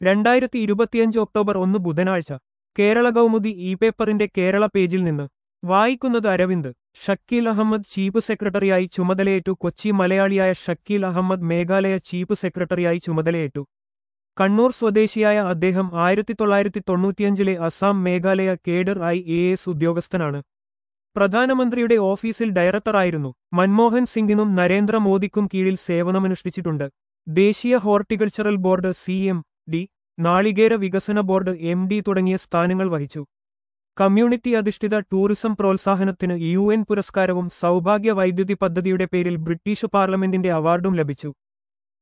രണ്ടായിരത്തി ഇരുപത്തിയഞ്ച് ഒക്ടോബർ ഒന്ന് ബുധനാഴ്ച കേരള കൗമുദി ഇ പേപ്പറിന്റെ കേരള പേജിൽ നിന്ന് വായിക്കുന്നത് അരവിന്ദ് ഷക്കീൽ അഹമ്മദ് ചീഫ് സെക്രട്ടറിയായി ചുമതലയേറ്റു കൊച്ചി മലയാളിയായ ഷക്കീൽ അഹമ്മദ് മേഘാലയ ചീഫ് സെക്രട്ടറിയായി ചുമതലയേറ്റു കണ്ണൂർ സ്വദേശിയായ അദ്ദേഹം ആയിരത്തി തൊള്ളായിരത്തി തൊണ്ണൂറ്റിയഞ്ചിലെ Assam Meghalaya cadre I A S ഉദ്യോഗസ്ഥനാണ് പ്രധാനമന്ത്രിയുടെ ഓഫീസിൽ ഡയറക്ടറായിരുന്നു മൻമോഹൻ സിംഗിനും നരേന്ദ്രമോദിക്കും കീഴിൽ സേവനമനുഷ്ഠിച്ചിട്ടുണ്ട് ദേശീയ horticultural board C M D നാളികേര വികസന ബോർഡ് എം ഡി തുടങ്ങിയ സ്ഥാനങ്ങൾ വഹിച്ചു കമ്മ്യൂണിറ്റി അധിഷ്ഠിത ടൂറിസം പ്രോത്സാഹനത്തിന് യു എൻ പുരസ്കാരവും സൗഭാഗ്യ വൈദ്യുതി പദ്ധതിയുടെ പേരിൽ ബ്രിട്ടീഷ് പാർലമെന്റിന്റെ അവാർഡും ലഭിച്ചു